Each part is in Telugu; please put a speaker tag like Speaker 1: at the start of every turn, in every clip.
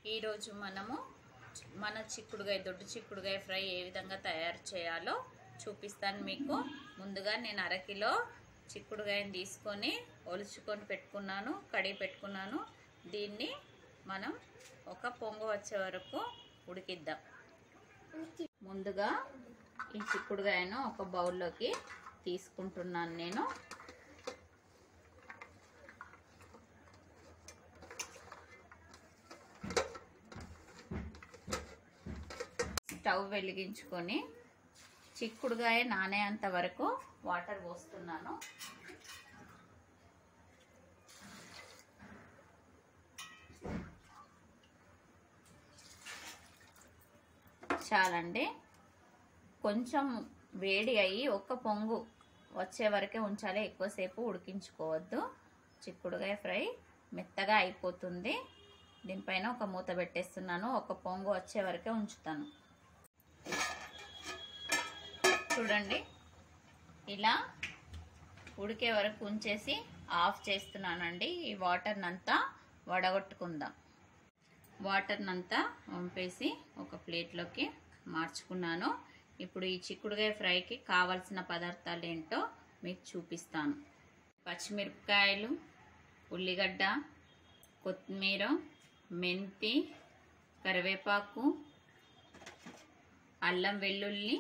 Speaker 1: ఈరోజు మనము మన చిక్కుడుగాయ దొడ్డు చిక్కుడుగాయ ఫ్రై ఏ విధంగా తయారు చేయాలో చూపిస్తాను మీకు ముందుగా నేను అరకిలో చిక్కుడుగాయని తీసుకొని ఒలుచుకొని పెట్టుకున్నాను కడిగి పెట్టుకున్నాను దీన్ని మనం ఒక పొంగు వచ్చే వరకు ఉడికిద్దాం ముందుగా ఈ చిక్కుడుగాయను ఒక బౌల్లోకి తీసుకుంటున్నాను నేను స్టవ్ వెలిగించుకొని చిక్కుడుగాయ నానేంత వరకు వాటర్ పోస్తున్నాను చాలండి కొంచెం వేడి అయ్యి ఒక్క పొంగు వచ్చే వరకే ఉంచాలి ఎక్కువసేపు ఉడికించుకోవద్దు చిక్కుడుగాయ ఫ్రై మెత్తగా అయిపోతుంది దీనిపైన ఒక మూత పెట్టేస్తున్నాను ఒక పొంగు వచ్చే వరకే ఉంచుతాను చూడండి ఇలా ఉడికే వరకు ఉంచేసి ఆఫ్ చేస్తున్నానండి ఈ వాటర్నంతా వడగొట్టుకుందాం వాటర్నంతా వంపేసి ఒక ప్లేట్లోకి మార్చుకున్నాను ఇప్పుడు ఈ చిక్కుడుగాయ ఫ్రైకి కావాల్సిన పదార్థాలు ఏంటో మీకు చూపిస్తాను పచ్చిమిరపకాయలు ఉల్లిగడ్డ కొత్తిమీర మెంతి కరివేపాకు అల్లం వెల్లుల్లి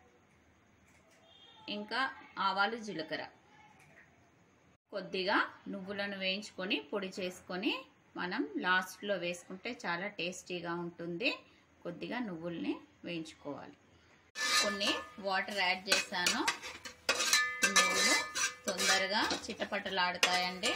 Speaker 1: ఇంకా ఆవాలు జీలకర్ర కొద్దిగా నువ్వులను వేయించుకొని పొడి చేసుకొని మనం లాస్ట్లో వేసుకుంటే చాలా టేస్టీగా ఉంటుంది కొద్దిగా నువ్వుల్ని వేయించుకోవాలి కొన్ని వాటర్ యాడ్ చేశాను నువ్వులు తొందరగా చిట్టపట్టలాడుతాయండి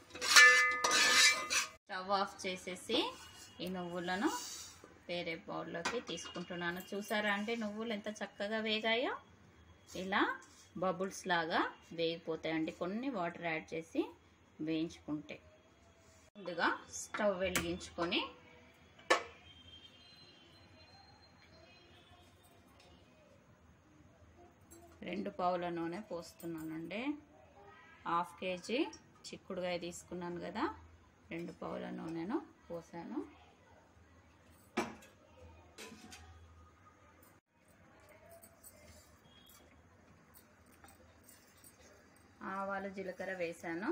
Speaker 1: స్టవ్ ఆఫ్ చేసేసి ఈ నువ్వులను వేరే బౌల్లోకి తీసుకుంటున్నాను చూసారా అంటే నువ్వులు ఎంత చక్కగా వేగాయో ఇలా బబుల్స్ లాగా వేగిపోతాయండి కొన్ని వాటర్ యాడ్ చేసి వేయించుకుంటే ముందుగా స్టవ్ వెలిగించుకొని రెండు పావుల నూనె పోస్తున్నానండి హాఫ్ కేజీ చిక్కుడుగాయ తీసుకున్నాను కదా రెండు పావుల నూనెను పోసాను ఆవాలు జీలకర్ర వేసాను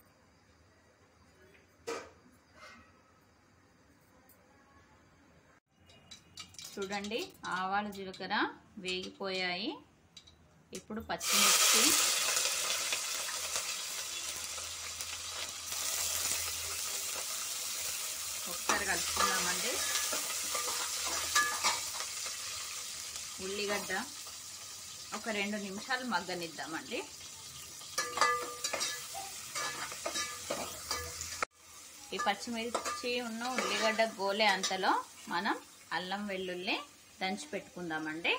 Speaker 1: చూడండి ఆవాలు జీలకర్ర వేగిపోయాయి ఇప్పుడు పచ్చిమిర్చి ఒకసారి కలుపుకుందామండి ఉల్లిగడ్డ ఒక రెండు నిమిషాలు మగ్గనిద్దామండి ఈ పచ్చిమిర్చి ఉన్న ఉల్లిగడ్డ గోలే అంతలో మనం అల్లం వెల్లుల్లి దంచి పెట్టుకుందామండి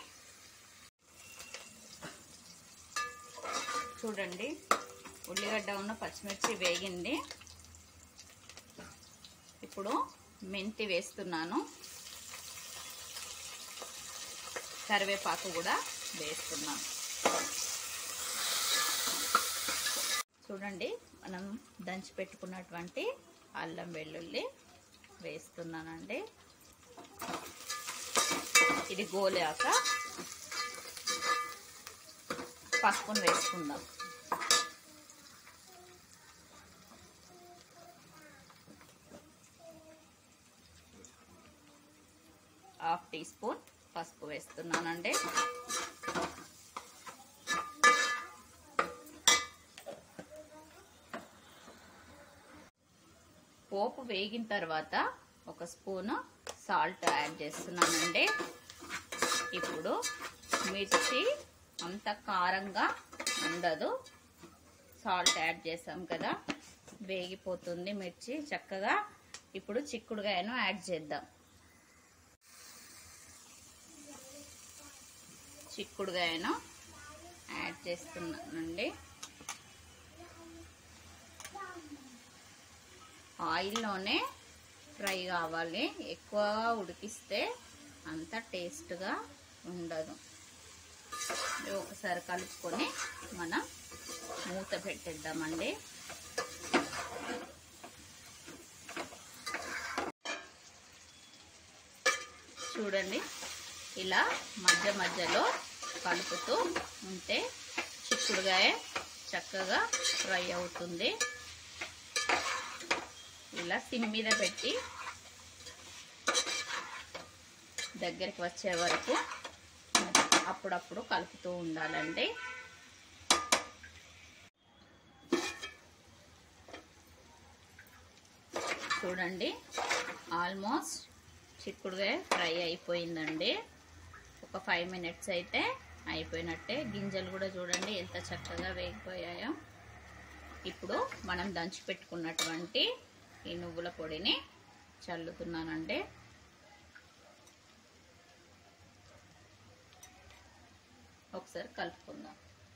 Speaker 1: చూడండి ఉల్లిగడ్డ ఉన్న పచ్చిమిర్చి వేగింది ఇప్పుడు మెంతి వేస్తున్నాను కరివేపాకు కూడా వేస్తున్నాను చూడండి మనం దంచి పెట్టుకున్నటువంటి అల్లం వెల్లుల్లి వేస్తున్నానండి ఇది గోలాక పసుపును వేసుకుందాం హాఫ్ టీ స్పూన్ పసుపు వేస్తున్నానండి పోపు వేగిన తర్వాత ఒక స్పూను సాల్ట్ యాడ్ చేస్తున్నానండి ఇప్పుడు మిర్చి అంత కారంగా ఉండదు సాల్ట్ యాడ్ చేసాం కదా వేగిపోతుంది మిర్చి చక్కగా ఇప్పుడు చిక్కుడుగాయను యాడ్ చేద్దాం చిక్కుడుగాయను యాడ్ చేస్తున్నానండి ఆయిల్లోనే ఫ్రై కావాలి ఎక్కువగా ఉడికిస్తే అంత టేస్ట్గా ఉండదు ఒకసారి కలుపుకొని మనం మూత పెట్టేద్దామండి చూడండి ఇలా మధ్య మధ్యలో కలుపుతూ ఉంటే చిక్కుడుగాయ చక్కగా ఫ్రై అవుతుంది ఇలా సిమ్ మీద పెట్టి దగ్గరికి వచ్చే వరకు అప్పుడప్పుడు కలుపుతూ ఉండాలండి చూడండి ఆల్మోస్ట్ చిక్కుడుగా ఫ్రై అయిపోయిందండి ఒక ఫైవ్ మినిట్స్ అయితే అయిపోయినట్టే గింజలు కూడా చూడండి ఎంత చక్కగా వేగిపోయాయో ఇప్పుడు మనం దంచి పెట్టుకున్నటువంటి ఈ నువ్వుల పొడిని చల్లుతున్నానండి ఒకసారి కలుపుకుందాం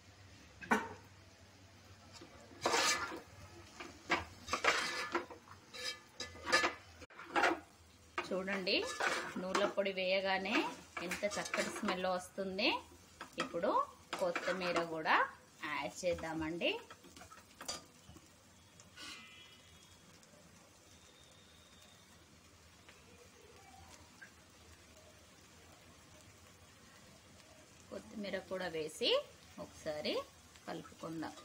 Speaker 1: చూడండి నూనె పొడి వేయగానే ఎంత చక్కటి స్మెల్ వస్తుంది ఇప్పుడు కొత్తిమీర కూడా యాడ్ చేద్దామండి కొత్తిమీర కూడా వేసి ఒకసారి కలుపుకుందాం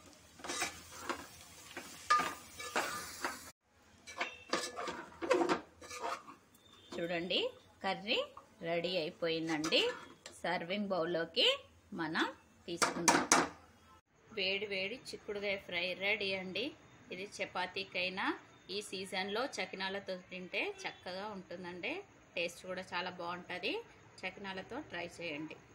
Speaker 1: చూడండి కర్రీ రెడీ అయిపోయిందండి సర్వింగ్ బౌల్లోకి మనం తీసుకుందాం వేడి వేడి చిక్కుడుగాయ ఫ్రై రెడీ అండి ఇది చపాతీకైనా ఈ సీజన్లో చకినాలతో తింటే చక్కగా ఉంటుందండి టేస్ట్ కూడా చాలా బాగుంటుంది చకినాలతో ట్రై చేయండి